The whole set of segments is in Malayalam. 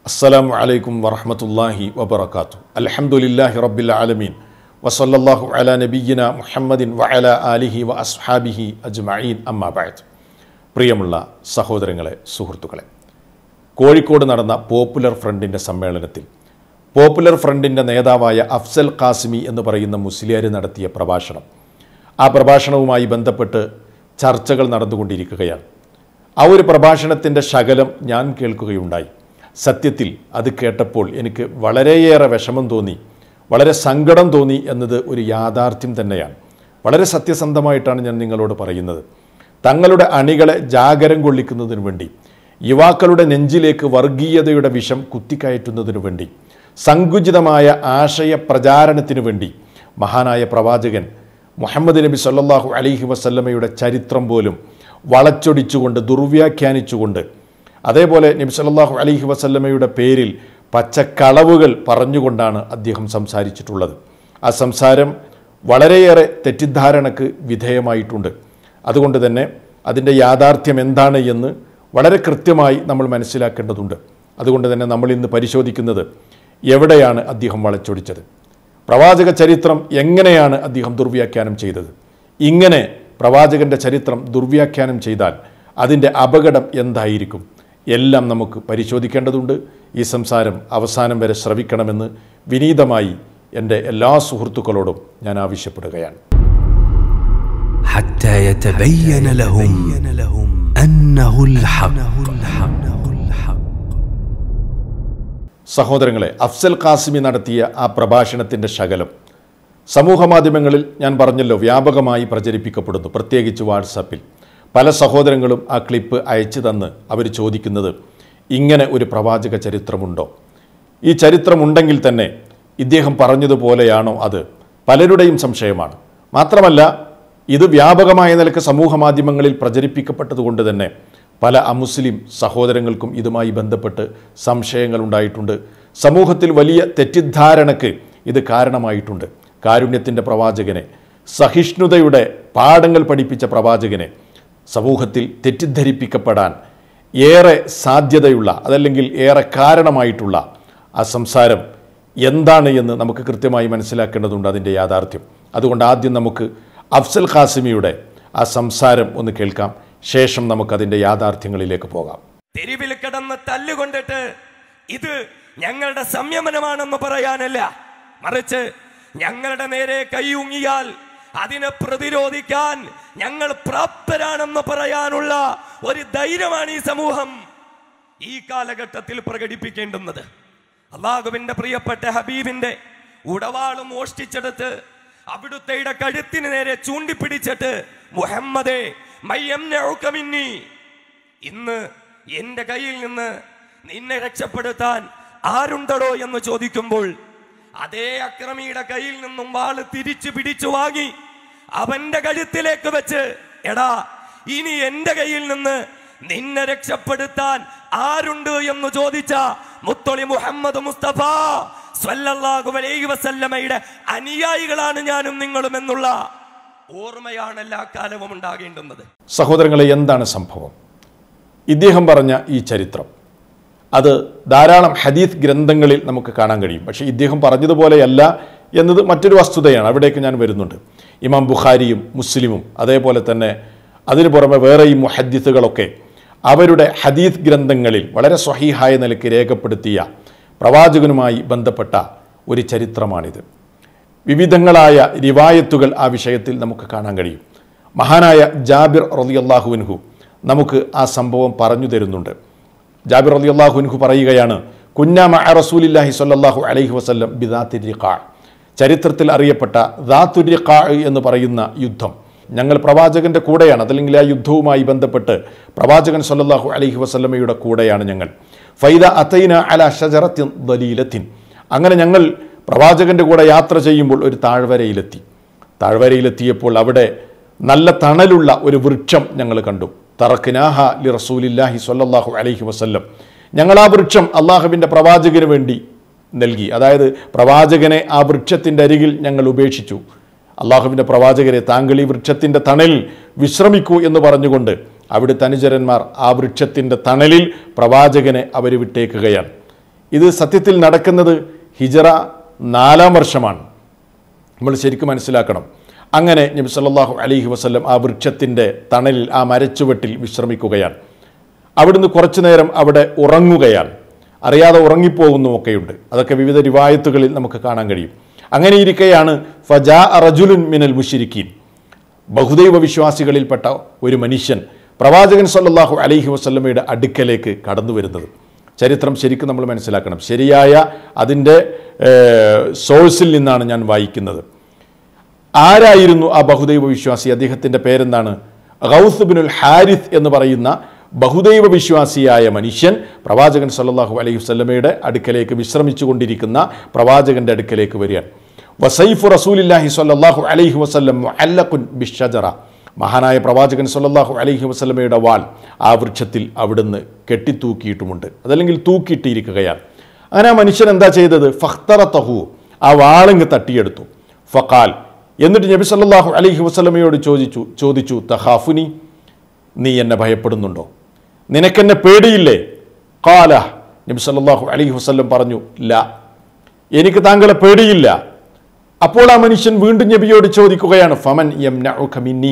അസ്സലാമു അലൈക്കും വറഹമത്തല്ലാഹി വബർക്കാത്തു അൽഹംദുലില്ലാഹി റബ്ബിൽ ആലമീൻ വസല്ലല്ലാഹു അലാ നബിയ്യിന മുഹമ്മദിൻ വഅല ആലിഹി വ അസ്ഹാബിഹി അജ്മഈൻ അമ്മാ ബഅദ് പ്രിയമുള്ള സഹോദരങ്ങളെ സുഹൃത്തുക്കളെ കോഴിക്കോട് നടന്ന പോപ്പുലർ ഫ്രണ്ടിൻ്റെ സമ്മേളനത്തിൽ പോപ്പുലർ ഫ്രണ്ടിൻ്റെ നേതാവായ അഫ്സൽ ഖാസിമി എന്ന് പറയുന്ന മുസ്ലിയാർ നടത്തിയ പ്രഭാഷണം ആ പ്രഭാഷണവുമായി ബന്ധപ്പെട്ട് ചർച്ചകൾ നടന്നുകൊണ്ടിരിക്കുകയാണ് ആ ഒരു പ്രഭാഷണത്തിൻ്റെ ശകലം ഞാൻ കേൾക്കുകയുണ്ടായി സത്യത്തിൽ അത് കേട്ടപ്പോൾ എനിക്ക് വളരെയേറെ വിഷമം തോന്നി വളരെ സങ്കടം തോന്നി എന്നത് ഒരു യാഥാർത്ഥ്യം തന്നെയാണ് വളരെ സത്യസന്ധമായിട്ടാണ് ഞാൻ നിങ്ങളോട് പറയുന്നത് തങ്ങളുടെ അണികളെ ജാഗരം കൊള്ളിക്കുന്നതിനു വേണ്ടി യുവാക്കളുടെ നെഞ്ചിലേക്ക് വർഗീയതയുടെ വിഷം കുത്തിക്കയറ്റുന്നതിനു വേണ്ടി സങ്കുചിതമായ ആശയ പ്രചാരണത്തിനു വേണ്ടി മഹാനായ പ്രവാചകൻ മുഹമ്മദ് നബി സല്ലല്ലാഹു അലൈഹി വസല്ലമയുടെ ചരിത്രം പോലും വളച്ചൊടിച്ചുകൊണ്ട് ദുർവ്യാഖ്യാനിച്ചുകൊണ്ട് അതേപോലെ നബി സല്ലല്ലാഹു അലൈഹി വസല്ലമയുടെ പേരിൽ പച്ചക്കളവുകൾ പറഞ്ഞുകൊണ്ടാണ് അദ്ദേഹം സംസാരിച്ചിട്ടുള്ളത് ആ സംസാരം വളരെയേറെ തെറ്റിദ്ധാരണക്ക് വിധേയമായിട്ടുണ്ട് അതുകൊണ്ട് തന്നെ അതിൻ്റെ യാഥാർത്ഥ്യം എന്താണ് എന്ന് വളരെ കൃത്യമായി നമ്മൾ മനസ്സിലാക്കേണ്ടതുണ്ട് അതുകൊണ്ട് തന്നെ നമ്മൾ ഇന്ന് പരിശോധിക്കുന്നത് എവിടെയാണ് അദ്ദേഹം വളച്ചൊടിച്ചത് പ്രവാചക ചരിത്രം എങ്ങനെയാണ് അദ്ദേഹം ദുർവ്യാഖ്യാനം ചെയ്തത് ഇങ്ങനെ പ്രവാചകന്റെ ചരിത്രം ദുർവ്യാഖ്യാനം ചെയ്താൽ അതിൻ്റെ അപകടം എന്തായിരിക്കും എല്ലാം നമുക്ക് പരിശോധിക്കേണ്ടതുണ്ട് ഈ സംസാരം അവസാനം വരെ ശ്രവിക്കണമെന്ന് വിനീതമായി എൻ്റെ എല്ലാ സുഹൃത്തുക്കളോടും ഞാൻ ആവശ്യപ്പെടുകയാണ് حتى يتبين لهم أنه الحق സഹോദരങ്ങളെ അഫ്സൽ ഖാസിമി നടത്തിയ ആ പ്രഭാഷണത്തിൻ്റെ ശകലം സമൂഹ മാധ്യമങ്ങളിൽ ഞാൻ പറഞ്ഞല്ലോ വ്യാപകമായി പ്രചരിപ്പിക്കപ്പെടുന്നു പ്രത്യേകിച്ച് വാട്സാപ്പിൽ പല സഹോദരങ്ങളും ആ ക്ലിപ്പ് അയച്ചു തന്ന് അവർ ചോദിക്കുന്നത് ഇങ്ങനെ ഒരു പ്രവാചക ചരിത്രമുണ്ടോ ഈ ചരിത്രമുണ്ടെങ്കിൽ തന്നെ ഇദ്ദേഹം പറഞ്ഞതുപോലെയാണോ അത് പലരുടെയും സംശയമാണ് മാത്രമല്ല ഇത് വ്യാപകമായ നിലക്ക് സമൂഹ മാധ്യമങ്ങളിൽ പ്രചരിപ്പിക്കപ്പെട്ടതുകൊണ്ട് തന്നെ പല അമുസ്ലിം സഹോദരങ്ങൾക്കും ഇതുമായി ബന്ധപ്പെട്ട് സംശയങ്ങൾ ഉണ്ടായിട്ടുണ്ട് സമൂഹത്തിൽ വലിയ തെറ്റിദ്ധാരണക്ക് ഇത് കാരണമായിട്ടുണ്ട് കാരുണ്യത്തിൻ്റെ പ്രവാചകനെ സഹിഷ്ണുതയുടെ പാഠങ്ങൾ പഠിപ്പിച്ച പ്രവാചകനെ സമൂഹത്തിൽ തെറ്റിദ്ധരിപ്പിക്കപ്പെടാൻ ഏറെ സാധ്യതയുള്ള അതല്ലെങ്കിൽ ഏറെ കാരണമായിട്ടുള്ള ആ സംസാരം എന്താണ് എന്ന് നമുക്ക് കൃത്യമായി മനസ്സിലാക്കേണ്ടതുണ്ട് അതിൻ്റെ യാഥാർത്ഥ്യം അതുകൊണ്ട് ആദ്യം നമുക്ക് അഫ്സൽ ഖാസിമിയുടെ ആ സംസാരം ഒന്ന് കേൾക്കാം ശേഷം നമുക്കതിൻ്റെ യാഥാർത്ഥ്യങ്ങളിലേക്ക് പോകാം തെരുവിൽ കിടന്ന് തല്ലുകൊണ്ടിട്ട് ഇത് ഞങ്ങളുടെ സംയമനമാണെന്ന് പറയാനല്ല മറിച്ച് ഞങ്ങളുടെ നേരെ കൈയൂങ്ങിയാൽ അതിനെ പ്രതിരോധിക്കാൻ ഞങ്ങൾ പ്രാപ്തരാണെന്ന് പറയാനുള്ള ഒരു ധൈര്യമാണ് ഈ സമൂഹം ഈ കാലഘട്ടത്തിൽ പ്രകടിപ്പിക്കേണ്ടുന്നത് അള്ളാഹുവിന്റെ പ്രിയപ്പെട്ട ഹബീബിന്റെ ഉടവാളും മോഷ്ടിച്ചെടുത്ത് അവിടുത്തെ കഴുത്തിന് നേരെ ചൂണ്ടിപ്പിടിച്ചിട്ട് മുഹമ്മദേ മയ്യംനഉക മിന്നി ഇന്ന് എന്റെ കയ്യിൽ നിന്ന് നിന്നെ രക്ഷപ്പെടുത്താൻ ആരുണ്ടടോ എന്ന് ചോദിക്കുമ്പോൾ അതേ അക്രമിയുടെ കയ്യിൽ നിന്നും വാള് തിരിച്ചു പിടിച്ചു വാങ്ങി അവന്റെ കഴുത്തിലേക്ക് വെച്ച് എടാ ഇനി എന്റെ കയ്യിൽ നിന്ന് നിന്നെ രക്ഷപ്പെടുത്താൻ ആരുണ്ട് എന്ന് ചോദിച്ച മുത്തൊളി മുഹമ്മദ് മുസ്തഫ സ്വല്ലല്ലാഹു അലൈഹി വസല്ലമയുടെ അനുയായികളാണ് ഞാനും നിങ്ങളും എന്നുള്ള ഓർമ്മയാണ് എല്ലാ കാലവും ഉണ്ടാകേണ്ടുന്നത് സഹോദരങ്ങളെ എന്താണ് സംഭവം ഇദ്ദേഹം പറഞ്ഞ ഈ ചരിത്രം അത് ധാരാളം ഹദീസ് ഗ്രന്ഥങ്ങളിൽ നമുക്ക് കാണാൻ കഴിയും പക്ഷേ ഇദ്ദേഹം പറഞ്ഞതുപോലെയല്ല എന്നത് മറ്റൊരു വസ്തുതയാണ് അവിടേക്ക് ഞാൻ വരുന്നുണ്ട് ഇമാം ബുഖാരിയും മുസ്ലിമും അതേപോലെ തന്നെ അതിനു പുറമെ വേറെയും മുഹദ്ദിസുകളൊക്കെ അവരുടെ ഹദീസ് ഗ്രന്ഥങ്ങളിൽ വളരെ സ്വഹീഹായ നിലയ്ക്ക് രേഖപ്പെടുത്തിയ പ്രവാചകനുമായി ബന്ധപ്പെട്ട ഒരു ചരിത്രമാണിത് വിവിധങ്ങളായ റിവായത്തുകൾ ആ വിഷയത്തിൽ നമുക്ക് കാണാൻ കഴിയും മഹാനായ ജാബിർ റളിയല്ലാഹുവിൻഹു നമുക്ക് ആ സംഭവം പറഞ്ഞു തരുന്നുണ്ട് ജാബിർ റളിയല്ലാഹുവിൻഹു പറയുകയാണ് കുഞ്ഞാമ റസൂലില്ലാഹി സ്വല്ലല്ലാഹു അലൈഹി വസല്ലം ബിദാത്തിരിഖാ ചരിത്രത്തിൽ അറിയപ്പെട്ട ദാത്തുരിഖാ എന്ന് പറയുന്ന യുദ്ധം ഞങ്ങൾ പ്രവാചകന്റെ കൂടെയാണ് അതല്ലെങ്കിൽ ആ യുദ്ധവുമായി ബന്ധപ്പെട്ട് പ്രവാചകൻ സല്ലല്ലാഹു അലൈഹി വസല്ലമയുടെ കൂടെയാണ് ഞങ്ങൾ ഫൈദ അത്തൈന അല ഷജറത്തിൻ ദലീലത്തിൻ അങ്ങനെ ഞങ്ങൾ പ്രവാചകന്റെ കൂടെ യാത്ര ചെയ്യുമ്പോൾ ഒരു താഴ്വരയിലെത്തി താഴ്വരയിലെത്തിയപ്പോൾ അവിടെ നല്ല തണലുള്ള ഒരു വൃക്ഷം ഞങ്ങൾ കണ്ടു തറക്കിനാഹ ലി റസൂലില്ലാഹി സ്വല്ലല്ലാഹു അലൈഹി വസല്ലം ഞങ്ങൾ ആ വൃക്ഷം അള്ളാഹുവിൻ്റെ പ്രവാചകന് വേണ്ടി നൽകി അതായത് പ്രവാചകനെ ആ വൃക്ഷത്തിൻ്റെ അരികിൽ ഞങ്ങൾ ഉപേക്ഷിച്ചു അള്ളാഹുവിൻ്റെ പ്രവാചകരെ താങ്കൾ ഈ വൃക്ഷത്തിൻ്റെ തണലിൽ വിശ്രമിക്കൂ എന്ന് പറഞ്ഞുകൊണ്ട് അവിടുത്തെ അനുചരന്മാർ ആ വൃക്ഷത്തിൻ്റെ തണലിൽ പ്രവാചകനെ അവർ വിട്ടേക്കുകയാണ് ഇത് സത്യത്തിൽ നടക്കുന്നത് ഹിജറ നാലാം വർഷമാണ് നമ്മൾ ശരിക്കും മനസ്സിലാക്കണം അങ്ങനെ നബി സല്ലല്ലാഹു അലൈഹി വസല്ലം ആ വൃക്ഷത്തിൻ്റെ തണലിൽ ആ മരച്ചുവട്ടിൽ വിശ്രമിക്കുകയാണ് അവിടുന്ന് കുറച്ചു നേരം അവിടെ ഉറങ്ങുകയാണ് അറിയാതെ ഉറങ്ങിപ്പോകുന്നുമൊക്കെയുണ്ട് അതൊക്കെ വിവിധ റിവായത്തുകളിൽ നമുക്ക് കാണാൻ കഴിയും അങ്ങനെ ഇരിക്കെയാണ് ഫജാ റജുലുൻ മിനൽ മുഷിരിക്കീൻ ബഹുദൈവ വിശ്വാസികളിൽപ്പെട്ട ഒരു മനുഷ്യൻ പ്രവാചകൻ സല്ലല്ലാഹു അലൈഹി വസല്ലമയുടെ അടുക്കലേക്ക് കടന്നു വരുന്നത് ചരിത്രം ശരിക്കും നമ്മൾ മനസ്സിലാക്കണം ശരിയായ അതിൻ്റെ സോഴ്സിൽ നിന്നാണ് ഞാൻ വായിക്കുന്നത് ആരായിരുന്നു ആ ബഹുദൈവ വിശ്വാസി അദ്ദേഹത്തിൻ്റെ പേരെന്താണ് ഗൗസ് ബിനുൽ ഹാരിസ് എന്ന് പറയുന്ന ബഹുദൈവ വിശ്വാസിയായ മനുഷ്യൻ പ്രവാചകൻ സല്ലല്ലാഹു അലൈഹി വസല്ലമയുടെ അടുക്കലേക്ക് വിശ്രമിച്ചു കൊണ്ടിരിക്കുന്ന പ്രവാചകന്റെ അടുക്കലേക്ക് വരികയാണ് വസൈഫു റസൂലില്ലാഹി സ്വല്ലല്ലാഹു അലൈഹി വസല്ലം മുഅല്ലഖുൻ ബിഷജറ മഹാനായ പ്രവാചകൻ സല്ലല്ലാഹു അലൈഹി വസല്ലമയുടെ വാൾ ആ വൃക്ഷത്തിൽ അവിടുന്ന് കെട്ടിത്തൂക്കിയിട്ടുമുണ്ട് അതല്ലെങ്കിൽ തൂക്കിയിട്ടിരിക്കുകയാണ് അങ്ങനെ ആ മനുഷ്യൻ എന്താ ചെയ്തത് ഫഖ്തറത്തഹു ആ വാളിങ് തട്ടിയെടുത്തു ഫഖാൽ എന്നിട്ട് നബി സല്ലല്ലാഹു അലൈഹി വസല്ലമയോട് ചോദിച്ചു ചോദിച്ചു തഹാഫുനി നീ എന്നെ ഭയപ്പെടുന്നുണ്ടോ നിനക്കെന്നെ പേടിയില്ലേ കാല നബി സല്ലല്ലാഹു അലൈഹി വസല്ലം പറഞ്ഞു ല എനിക്ക് താങ്കളെ പേടിയില്ല അപ്പോൾ ആ മനുഷ്യൻ വീണ്ടും നബിയോട് ചോദിക്കുകയാണ് ഫമൻ യംനഉക മിന്നി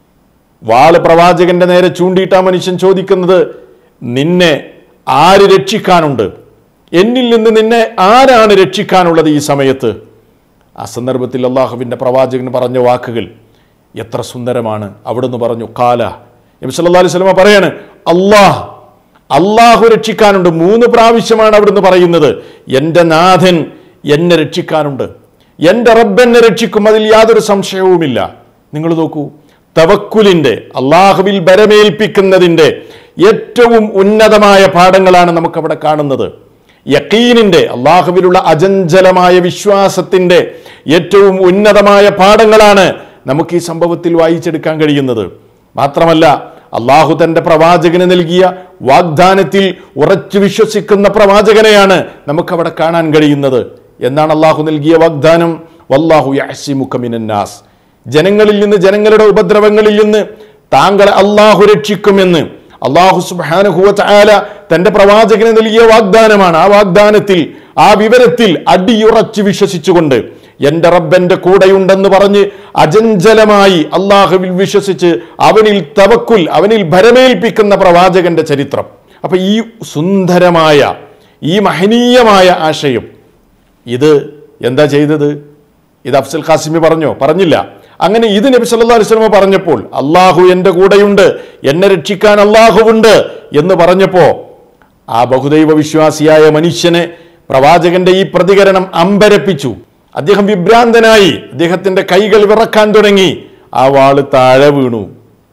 വാള് പ്രവാചകന്റെ നേരെ ചൂണ്ടിയിട്ട് ആ മനുഷ്യൻ ചോദിക്കുന്നത് നിന്നെ ആര് രക്ഷിക്കാനുണ്ട് എന്നിൽ നിന്ന് നിന്നെ ആരാണ് രക്ഷിക്കാനുള്ളത് ഈ സമയത്ത് ആ സന്ദർഭത്തിൽ അള്ളാഹുവിൻ്റെ പ്രവാചകൻ പറഞ്ഞ വാക്കുകൾ എത്ര സുന്ദരമാണ് അവിടുന്ന് പറഞ്ഞു കാല നബി സല്ലല്ലാഹു അലൈഹി വസല്ലമ പറയാണ് അള്ളാഹ് അള്ളാഹു രക്ഷിക്കാനുണ്ട് മൂന്ന് പ്രാവശ്യമാണ് അവിടുന്ന് പറയുന്നത് എൻ്റെ നാഥൻ എന്നെ രക്ഷിക്കാനുണ്ട് എൻ്റെ റബ്ബ് എന്നെ രക്ഷിക്കും അതിൽ യാതൊരു സംശയവുമില്ല നിങ്ങൾ നോക്കൂ തവക്കുലിൻ്റെ അള്ളാഹുവിൽ ബരമേൽപ്പിക്കുന്നതിൻ്റെ ഏറ്റവും ഉന്നതമായ പാഠങ്ങളാണ് നമുക്കവിടെ കാണുന്നത് യക്കീനിൻ്റെ അള്ളാഹുവിലുള്ള അജഞ്ചലമായ വിശ്വാസത്തിൻ്റെ ഏറ്റവും ഉന്നതമായ പാഠങ്ങളാണ് നമുക്ക് ഈ സംഭവത്തിൽ വായിച്ചെടുക്കാൻ കഴിയുന്നത് മാത്രമല്ല അള്ളാഹു തൻ്റെ പ്രവാചകന് നൽകിയ വാഗ്ദാനത്തിൽ ഉറച്ചു വിശ്വസിക്കുന്ന പ്രവാചകനെയാണ് നമുക്കവിടെ കാണാൻ കഴിയുന്നത് എന്നാണ് അള്ളാഹു നൽകിയ വാഗ്ദാനം വല്ലാഹു യഹസിമുഖമിനാസ് ജനങ്ങളിൽ നിന്ന് ജനങ്ങളുടെ ഉപദ്രവങ്ങളിൽ നിന്ന് താങ്കളെ അള്ളാഹു രക്ഷിക്കുമെന്ന് അള്ളാഹു സുബാനുഹുവ ചായാല തന്റെ പ്രവാചകന് നൽകിയ വാഗ്ദാനമാണ് ആ വാഗ്ദാനത്തിൽ ആ വിവരത്തിൽ അടിയുറച്ച് വിശ്വസിച്ചുകൊണ്ട് എന്റെ റബ്ബന്റെ കൂടെയുണ്ടെന്ന് പറഞ്ഞ് അജഞ്ചലമായി അള്ളാഹുവിൽ വിശ്വസിച്ച് അവനിൽ തവക്കുൽ അവനിൽ ഭരമേൽപ്പിക്കുന്ന പ്രവാചകന്റെ ചരിത്രം അപ്പൊ ഈ സുന്ദരമായ ഈ മഹനീയമായ ആശയം ഇത് എന്താ ചെയ്തത് ഇത് അഫ്സൽ ഖാസിമി പറഞ്ഞോ പറഞ്ഞില്ല അങ്ങനെ ഇത് നബി സല്ലല്ലാഹു അലൈഹി വസല്ലമ പറഞ്ഞപ്പോൾ അള്ളാഹു എൻ്റെ കൂടെയുണ്ട് എന്നെ രക്ഷിക്കാൻ അള്ളാഹുവുണ്ട് എന്ന് പറഞ്ഞപ്പോൾ ആ ബഹുദൈവ വിശ്വാസിയായ മനുഷ്യനെ പ്രവാചകന്റെ ഈ പ്രതികരണം അമ്പരപ്പിച്ചു അദ്ദേഹം വിഭ്രാന്തനായി അദ്ദേഹത്തിന്റെ കൈകൾ വിറക്കാൻ തുടങ്ങി ആ വാള് താഴെ വീണു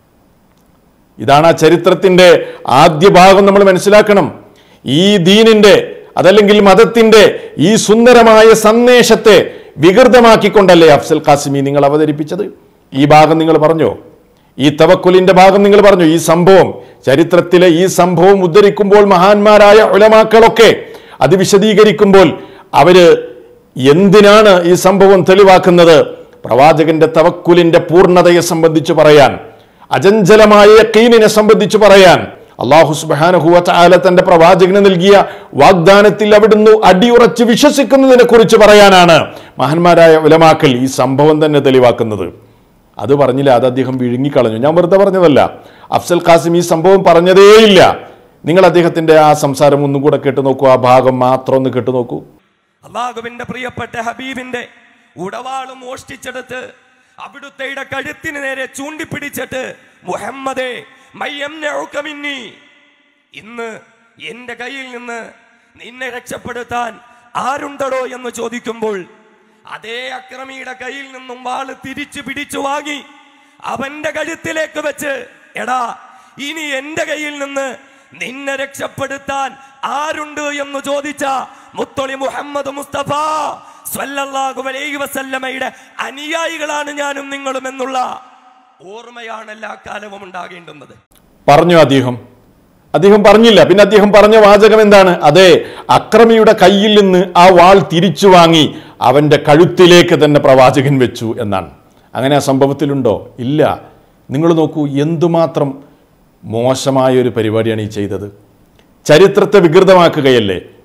ഇതാണ് ആ ചരിത്രത്തിന്റെ ആദ്യ ഭാഗം നമ്മൾ മനസ്സിലാക്കണം ഈ ദീനിന്റെ അതല്ലെങ്കിൽ മതത്തിന്റെ ഈ സുന്ദരമായ സന്ദേശത്തെ വികൃതമാക്കിക്കൊണ്ടല്ലേ അഫ്സൽ ഖാസിമി നിങ്ങൾ അവതരിപ്പിച്ചത് ഈ ഭാഗം നിങ്ങൾ പറഞ്ഞോ ഈ തവക്കുലിന്റെ ഭാഗം നിങ്ങൾ പറഞ്ഞു ഈ സംഭവം ചരിത്രത്തിലെ ഈ സംഭവം ഉദ്ധരിക്കുമ്പോൾ മഹാന്മാരായ ഉലമാക്കളൊക്കെ അത് വിശദീകരിക്കുമ്പോൾ അവര് എന്തിനാണ് ഈ സംഭവം തെളിവാക്കുന്നത് പ്രവാചകന്റെ തവക്കുലിന്റെ പൂർണ്ണതയെ സംബന്ധിച്ച് പറയാൻ അജഞ്ചലമായ യക്കീനിനെ സംബന്ധിച്ച് പറയാൻ അള്ളാഹു സുബാനഹുവ ചാല തന്റെ പ്രവാചകന് നൽകിയ വാഗ്ദാനത്തിൽ അവിടുന്ന് അടിയുറച്ച് വിശ്വസിക്കുന്നതിനെ കുറിച്ച് പറയാനാണ് മഹാന്മാരായ ഉലമാക്കൽ ഈ സംഭവം തന്നെ തെളിവാക്കുന്നത് അത് പറഞ്ഞില്ല അത് അദ്ദേഹം വിഴുങ്ങിക്കളഞ്ഞു ഞാൻ വെറുതെ പറഞ്ഞതല്ല അഫ്സൽ ഖാസിം ഈ സംഭവം പറഞ്ഞതേയില്ല നിങ്ങൾ അദ്ദേഹത്തിന്റെ ആ സംസാരം ഒന്നും കൂടെ കേട്ടു നോക്കൂ ആ ഭാഗം മാത്രം ഒന്ന് കേട്ടു നോക്കൂ അള്ളാഹുവിന്റെ പ്രിയപ്പെട്ട ഹബീബിന്റെ ഉടവാള് മോഷ്ടിച്ചെടുത്ത് അവിടുത്തെ കഴുത്തിന് നേരെ ചൂണ്ടിപ്പിടിച്ചിട്ട് മുഹമ്മദേ മയ്യംനഉക മിന്നി. ഇന്ന് എന്റെ കയ്യിൽ നിന്ന് നിന്നെ രക്ഷപ്പെടുത്താൻ ആരുണ്ടടോ എന്ന് ചോദിക്കുമ്പോൾ അതേ അക്രമിയുടെ കയ്യിൽ നിന്നും വാള് തിരിച്ചു പിടിച്ചു വാങ്ങി അവന്റെ കഴുത്തിലേക്ക് വെച്ച് എടാ ഇനി എന്റെ കയ്യിൽ നിന്ന് നിന്നെ രക്ഷപ്പെടുത്താൻ ആരുണ്ട് എന്ന് ചോദിച്ച മുത്തൊളി മുഹമ്മദ് മുസ്തഫ സ്വല്ലല്ലാഹു അലൈഹി വസല്ലമയുടെ അനുയായികളാണ് ഞാനും നിങ്ങളും എന്നുള്ള ഓർമ്മയാണ് എല്ലാ കാലവും ഉണ്ടാകേണ്ടുന്നത് പറഞ്ഞു അദ്ദേഹം അദ്ദേഹം പറഞ്ഞില്ല പിന്നെ അദ്ദേഹം പറഞ്ഞ വാചകം എന്താണ് അതെ അക്രമിയുടെ കയ്യിൽ നിന്ന് ആ വാൾ തിരിച്ചു വാങ്ങി അവന്റെ കഴുത്തിലേക്ക് തന്നെ പ്രവാചകൻ വെച്ചു എന്നാണ് അങ്ങനെ ആ സംഭവത്തിലുണ്ടോ ഇല്ല നിങ്ങൾ നോക്കൂ എന്തുമാത്രം മോശമായ ഒരു പരിപാടിയാണ് ഈ ചെയ്തത് ചരിത്രത്തെ വികൃതമാക്കുകയല്ലേ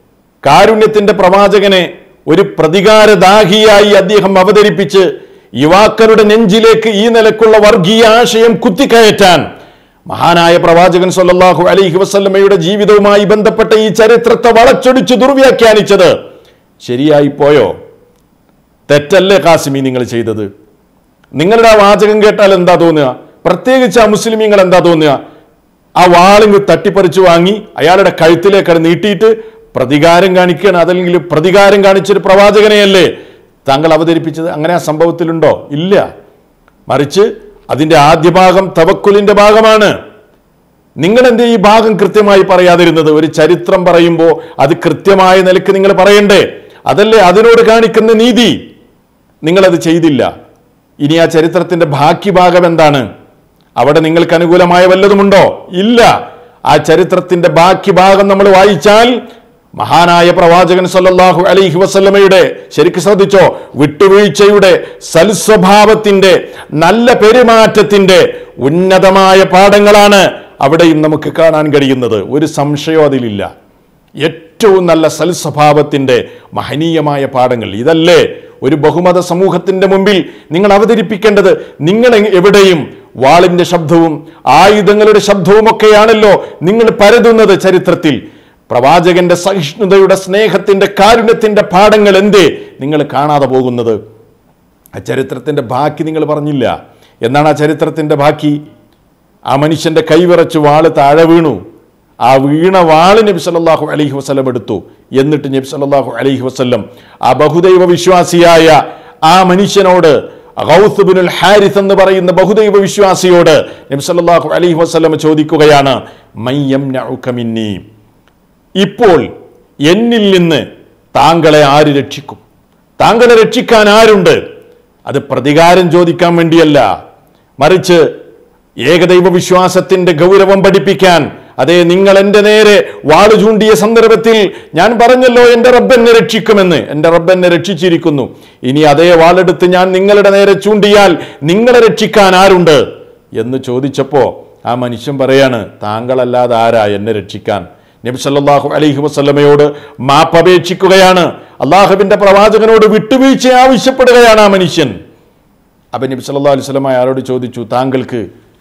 കാരുണ്യത്തിന്റെ പ്രവാചകനെ ഒരു പ്രതികാരദാഹിയായി അദ്ദേഹം അവതരിപ്പിച്ച് യുവാക്കളുടെ നെഞ്ചിലേക്ക് ഈ നിലക്കുള്ള വർഗീയ ആശയം കുത്തിക്കയറ്റാൻ മഹാനായ പ്രവാചകൻ സല്ലല്ലാഹു അലൈഹി വസല്ലമയുടെ ജീവിതവുമായി ബന്ധപ്പെട്ട ഈ ചരിത്രത്തെ വളച്ചൊടിച്ച് ദുർവ്യാഖ്യാനിച്ചത് ശരിയായി പോയോ തെറ്റല്ലേ കാസിമി നിങ്ങൾ ചെയ്തത് നിങ്ങളുടെ ആ വാചകം കേട്ടാൽ എന്താ തോന്നുക പ്രത്യേകിച്ച് ആ മുസ്ലിമീങ്ങൾ എന്താ തോന്നുക ആ വാളിങ് തട്ടിപ്പറിച്ചു വാങ്ങി അയാളുടെ കഴുത്തിലേക്ക് അത് നീട്ടിയിട്ട് പ്രതികാരം കാണിക്കുകയാണ് അതല്ലെങ്കിൽ പ്രതികാരം കാണിച്ചൊരു പ്രവാചകനെയല്ലേ താങ്കൾ അവതരിപ്പിച്ചത് അങ്ങനെ ആ സംഭവത്തിലുണ്ടോ ഇല്ല മറിച്ച് അതിന്റെ ആദ്യ ഭാഗം തവക്കുലിന്റെ ഭാഗമാണ് നിങ്ങൾ എന്തേ ഈ ഭാഗം കൃത്യമായി പറയാതിരുന്നത് ഒരു ചരിത്രം പറയുമ്പോൾ അത് കൃത്യമായ നിലക്ക് നിങ്ങൾ പറയണ്ടേ അതല്ലേ അതിനോട് കാണിക്കുന്ന നീതി നിങ്ങളത് ചെയ്തില്ല ഇനി ആ ചരിത്രത്തിന്റെ ബാക്കി ഭാഗം എന്താണ് അവിടെ നിങ്ങൾക്ക് അനുകൂലമായ വല്ലതുമുണ്ടോ ഇല്ല ആ ചരിത്രത്തിന്റെ ബാക്കി ഭാഗം നമ്മൾ വായിച്ചാൽ മഹാനായ പ്രവാചകൻ സല്ലല്ലാഹു അലൈഹി വസല്ലമയുടെ ശരിക്ക് ശ്രദ്ധിച്ചോ വിട്ടുവീഴ്ചയുടെ സൽസ്വഭാവത്തിന്റെ നല്ല പെരുമാറ്റത്തിന്റെ ഉന്നതമായ പാഠങ്ങളാണ് അവിടെയും നമുക്ക് കാണാൻ കഴിയുന്നത് ഒരു സംശയവും അതിലില്ല ഏറ്റവും നല്ല സൽസ്വഭാവത്തിന്റെ മഹനീയമായ പാഠങ്ങൾ ഇതല്ലേ ഒരു ബഹുമത സമൂഹത്തിന്റെ മുമ്പിൽ നിങ്ങൾ അവതരിപ്പിക്കേണ്ടത് നിങ്ങൾ എങ് എവിടെയും വാളിന്റെ ശബ്ദവും ആയുധങ്ങളുടെ ശബ്ദവും ഒക്കെയാണല്ലോ നിങ്ങൾ പരതുന്നത് ചരിത്രത്തിൽ പ്രവാചകന്റെ സഹിഷ്ണുതയുടെ സ്നേഹത്തിന്റെ കാരുണ്യത്തിന്റെ പാഠങ്ങൾ എന്തേ നിങ്ങൾ കാണാതെ പോകുന്നത് ആ ചരിത്രത്തിന്റെ ബാക്കി നിങ്ങൾ പറഞ്ഞില്ല എന്നാണ് ആ ചരിത്രത്തിന്റെ ബാക്കി ആ മനുഷ്യന്റെ കൈവിറച്ച് വാള് താഴെ വീണു ആ വീണ വാള് നബി സല്ലല്ലാഹു അലൈഹി വസല്ലം എടുത്തു എന്നിട്ട് നബി സല്ലല്ലാഹു അലൈഹി വസല്ലം ആ ബഹുദൈവ വിശ്വാസിയായ ആ മനുഷ്യനോട് ഗൗസ് ബിനുൽ ഹാരിസ് എന്ന് പറയുന്ന ബഹുദൈവ വിശ്വാസിയോട് നബി സല്ലല്ലാഹു അലൈഹി വസല്ലം ചോദിക്കുകയാണ് മയ്യംനഉക മിന്നീ ഇപ്പോൾ എന്നിൽ നിന്ന് താങ്കളെ ആര് രക്ഷിക്കും താങ്കളെ രക്ഷിക്കാൻ ആരുണ്ട് അത് പ്രതികാരം ചോദിക്കാൻ വേണ്ടിയല്ല മറിച്ച് ഏകദൈവ വിശ്വാസത്തിന്റെ ഗൗരവം പഠിപ്പിക്കാൻ അതെ നിങ്ങൾ എന്റെ നേരെ വാളു ചൂണ്ടിയ സന്ദർഭത്തിൽ ഞാൻ പറഞ്ഞല്ലോ എന്റെ റബ്ബെന്നെ രക്ഷിക്കുമെന്ന് എന്റെ റബ്ബെന്നെ രക്ഷിച്ചിരിക്കുന്നു ഇനി അതേ വാളെടുത്ത് ഞാൻ നിങ്ങളുടെ നേരെ ചൂണ്ടിയാൽ നിങ്ങളെ രക്ഷിക്കാൻ ആരുണ്ട് എന്ന് ചോദിച്ചപ്പോ ആ മനുഷ്യൻ പറയാണ് താങ്കളല്ലാതെ ആരാ എന്നെ രക്ഷിക്കാൻ നബി സല്ലല്ലാഹു അലൈഹി വസല്ലമയോട് മാപ്പപേക്ഷിക്കുകയാണ് അള്ളാഹുവിന്റെ പ്രവാചകനോട് വിട്ടുവീഴ്ച ആവശ്യപ്പെടുകയാണ് ആ മനുഷ്യൻ അപ്പൊ നബി സല്ലല്ലാഹു അലൈഹി വസല്ലമ അയാളോട് ചോദിച്ചു താങ്കൾക്ക്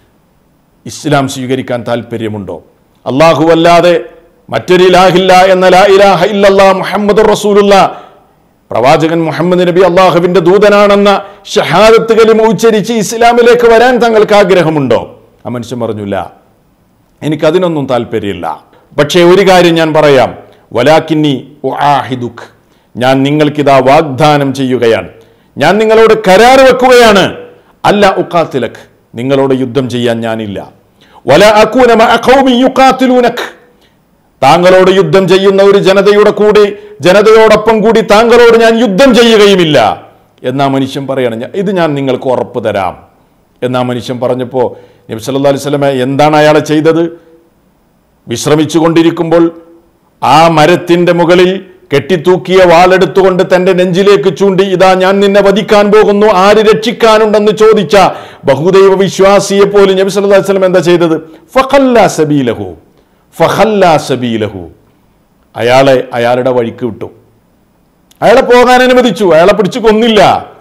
ഇസ്ലാം സ്വീകരിക്കാൻ താല്പര്യമുണ്ടോ അള്ളാഹു അല്ലാതെ മറ്റൊരു ഇലാഹില്ല എന്ന ലാ ഇലാഹ ഇല്ലല്ലാ മുഹമ്മദ് റസൂലുള്ള പ്രവാചകൻ മുഹമ്മദ് നബി അള്ളാഹുവിന്റെ ദൂതനാണെന്ന ഷഹാദത്ത് കലിമ ഉച്ചരിച്ച് ഇസ്ലാമിലേക്ക് വരാൻ താങ്കൾക്ക് ആഗ്രഹമുണ്ടോ ആ മനുഷ്യൻ പറഞ്ഞില്ല എനിക്കതിനൊന്നും താല്പര്യമില്ല പക്ഷേ ഒരു കാര്യം ഞാൻ പറയാം വലാക്കിന്നി ഉആഹിദുക് ഞാൻ നിങ്ങൾക്കിതാ വാഗ്ദാനം ചെയ്യുകയാണ് ഞാൻ നിങ്ങളോട് കരാർ വെക്കുകയാണ് അല്ല ഉക്കാത്തിലക് നിങ്ങളോട് യുദ്ധം ചെയ്യാൻ ഞാനില്ല വല അക്കൂന മഅ ഖൗമി യുഖാത്തിലൂനക് താങ്കളോട് യുദ്ധം ചെയ്യുന്ന ഒരു ജനതയുടെ കൂടി ജനതയോടൊപ്പം കൂടി താങ്കളോട് ഞാൻ യുദ്ധം ചെയ്യുകയുമില്ല എന്നാ മനുഷ്യൻ പറയണം "ഞാ- ഇത് ഞാൻ നിങ്ങൾക്ക് ഉറപ്പ് തരാം എന്നാ മനുഷ്യൻ പറഞ്ഞപ്പോൾ നബി സല്ലല്ലാഹു അലൈഹി വസല്ലമ എന്താണ് അയാളെ ചെയ്തത് വിശ്രമിച്ചു കൊണ്ടിരിക്കുമ്പോൾ ആ മരത്തിന്റെ മുകളിൽ കെട്ടിത്തൂക്കിയ വാളെടുത്തുകൊണ്ട് തന്റെ നെഞ്ചിലേക്ക് ചൂണ്ടി ഇതാ ഞാൻ നിന്നെ വധിക്കാൻ പോകുന്നു ആര് രക്ഷിക്കാനുണ്ടെന്ന് ചോദിച്ച ബഹുദൈവ വിശ്വാസിയെ പോലും നബി സല്ലല്ലാഹു അലൈഹി വസല്ലം എന്താ ചെയ്തത് ഫഖല്ലാ സബീലഹു ഫഖല്ലാ സബീലഹു അയാളെ അയാളുടെ വഴിക്ക് വിട്ടു അയാളെ പോകാൻ അനുവദിച്ചു അയാളെ പിടിച്ചു കൊന്നില്ല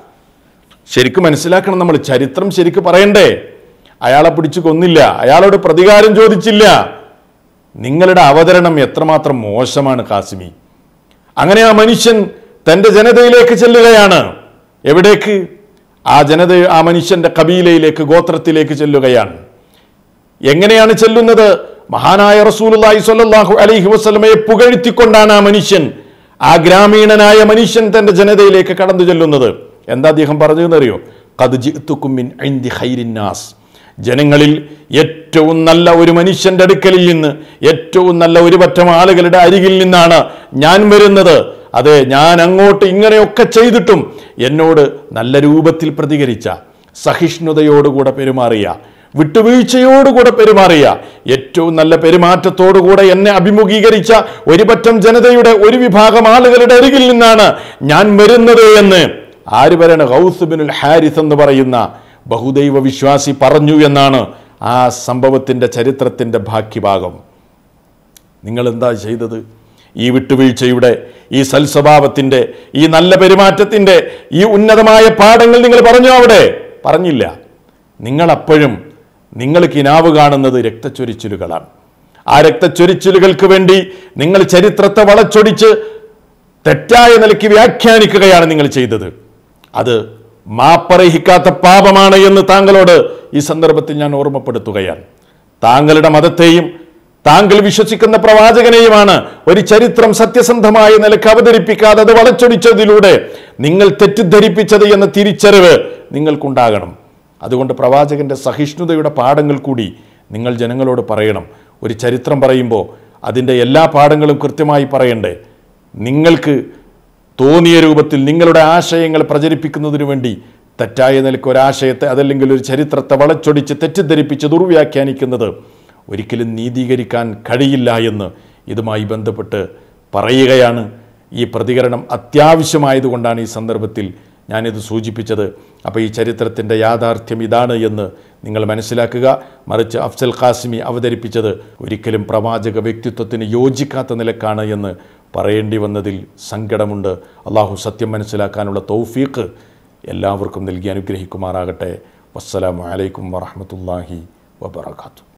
ശരിക്കും മനസ്സിലാക്കണം നമ്മൾ ചരിത്രം ശരിക്ക് പറയണ്ടേ അയാളെ പിടിച്ചു കൊന്നില്ല അയാളോട് പ്രതികാരം ചോദിച്ചില്ല നിങ്ങളുടെ അവതരണം എത്രമാത്രം മോശമാണ് കാസിമി അങ്ങനെ ആ മനുഷ്യൻ തന്റെ ജനതയിലേക്ക് ചെല്ലുകയാണ് എവിടേക്ക് ആ ജനത ആ മനുഷ്യന്റെ കബീലയിലേക്ക് ഗോത്രത്തിലേക്ക് ചെല്ലുകയാണ് എങ്ങനെയാണ് ചെല്ലുന്നത് മഹാനായ റസൂലുള്ളാഹി സ്വല്ലല്ലാഹു അലൈഹി വസല്ലമയെ പുകഴ്ത്തിക്കൊണ്ടാണ് ആ മനുഷ്യൻ ആ ഗ്രാമീണനായ മനുഷ്യൻ തന്റെ ജനതയിലേക്ക് കടന്നു ചെല്ലുന്നത് എന്താ അദ്ദേഹം പറഞ്ഞതെന്നറിയോ ഖദ് ജിഅ്തുക്കും മിൻ ഇൻദി ഖൈരിന്നാസ് ജനങ്ങളിൽ ഏറ്റവും നല്ല ഒരു മനുഷ്യന്റെ അടുക്കലിൽ നിന്ന് ഏറ്റവും നല്ല ഒരു പറ്റം ആളുകളുടെ അരികിൽ നിന്നാണ് ഞാൻ വരുന്നത് അതെ ഞാൻ അങ്ങോട്ട് ഇങ്ങനെയൊക്കെ ചെയ്തിട്ടും എന്നോട് നല്ല രൂപത്തിൽ പ്രതികരിച്ച സഹിഷ്ണുതയോടുകൂടെ പെരുമാറിയ വിട്ടുവീഴ്ചയോടുകൂടെ പെരുമാറിയ ഏറ്റവും നല്ല പെരുമാറ്റത്തോടുകൂടെ എന്നെ അഭിമുഖീകരിച്ച ഒരു പറ്റം ജനതയുടെ ഒരു വിഭാഗം ആളുകളുടെ അരികിൽ നിന്നാണ് ഞാൻ വരുന്നത് എന്ന് ആര് പറയണ ഗൗസ് ബിനുൽ ഹാരിസ് എന്ന് പറയുന്ന ബഹുദൈവ വിശ്വാസി പറഞ്ഞു എന്നാണ് ആ സംഭവത്തിന്റെ ചരിത്രത്തിന്റെ ബാക്കി ഭാഗം നിങ്ങൾ എന്താ ചെയ്തത് ഈ വിട്ടുവീഴ്ചയുടെ ഈ സൽസ്വഭാവത്തിൻ്റെ ഈ നല്ല പെരുമാറ്റത്തിൻ്റെ ഈ ഉന്നതമായ പാഠങ്ങൾ നിങ്ങൾ പറഞ്ഞോ അവിടെ പറഞ്ഞില്ല നിങ്ങളപ്പോഴും നിങ്ങൾ കിനാവ് കാണുന്നത് രക്തച്ചൊരിച്ചിലുകളാണ് ആ രക്തച്ചൊരിച്ചിലുകൾക്ക് വേണ്ടി നിങ്ങൾ ചരിത്രത്തെ വളച്ചൊടിച്ച് തെറ്റായ നിലയ്ക്ക് വ്യാഖ്യാനിക്കുകയാണ് നിങ്ങൾ ചെയ്തത് അത് മാപ്പറഹിക്കാത്ത പാപമാണ് എന്ന് താങ്കളോട് ഈ സന്ദർഭത്തിൽ ഞാൻ ഓർമ്മപ്പെടുത്തുകയാണ് താങ്കളുടെ മതത്തെയും താങ്കൾ വിശ്വസിക്കുന്ന പ്രവാചകനെയുമാണ് ഒരു ചരിത്രം സത്യസന്ധമായ നിലക്ക് അവതരിപ്പിക്കാതെ അത് വളച്ചൊടിച്ചതിലൂടെ നിങ്ങൾ തെറ്റിദ്ധരിപ്പിച്ചത് എന്ന തിരിച്ചറിവ് നിങ്ങൾക്കുണ്ടാകണം അതുകൊണ്ട് പ്രവാചകന്റെ സഹിഷ്ണുതയുടെ പാഠങ്ങൾ കൂടി നിങ്ങൾ ജനങ്ങളോട് പറയണം ഒരു ചരിത്രം പറയുമ്പോൾ അതിൻ്റെ എല്ലാ പാഠങ്ങളും കൃത്യമായി പറയണ്ടേ നിങ്ങൾക്ക് തോന്നിയ രൂപത്തിൽ നിങ്ങളുടെ ആശയങ്ങൾ പ്രചരിപ്പിക്കുന്നതിനു വേണ്ടി തെറ്റായ നിലയ്ക്ക് ഒരാശയത്തെ അതല്ലെങ്കിൽ ഒരു ചരിത്രത്തെ വളച്ചൊടിച്ച് തെറ്റിദ്ധരിപ്പിച്ച് ദുർവ്യാഖ്യാനിക്കുന്നത് ഒരിക്കലും നീതീകരിക്കാൻ കഴിയില്ല എന്ന് ഇതുമായി ബന്ധപ്പെട്ട് പറയുകയാണ് ഈ പ്രതികരണം അത്യാവശ്യമായതുകൊണ്ടാണ് ഈ സന്ദർഭത്തിൽ ഞാനിത് സൂചിപ്പിച്ചത് അപ്പോൾ ഈ ചരിത്രത്തിൻ്റെ യാഥാർത്ഥ്യം ഇതാണ് എന്ന് നിങ്ങൾ മനസ്സിലാക്കുക മറിച്ച് അഫ്സൽ ഖാസിമി അവതരിപ്പിച്ചത് ഒരിക്കലും പ്രവാചക വ്യക്തിത്വത്തിന് യോജിക്കാത്ത നിലക്കാണ് എന്ന് പറയേണ്ടി വന്നതിൽ സങ്കടമുണ്ട് അള്ളാഹു സത്യം മനസ്സിലാക്കാനുള്ള തൗഫീഖ് എല്ലാവർക്കും നൽകി അനുഗ്രഹിക്കുമാറാകട്ടെ വസ്സലാമു അലൈക്കും വറഹമത്തല്ലാഹി വബർക്കാത്തു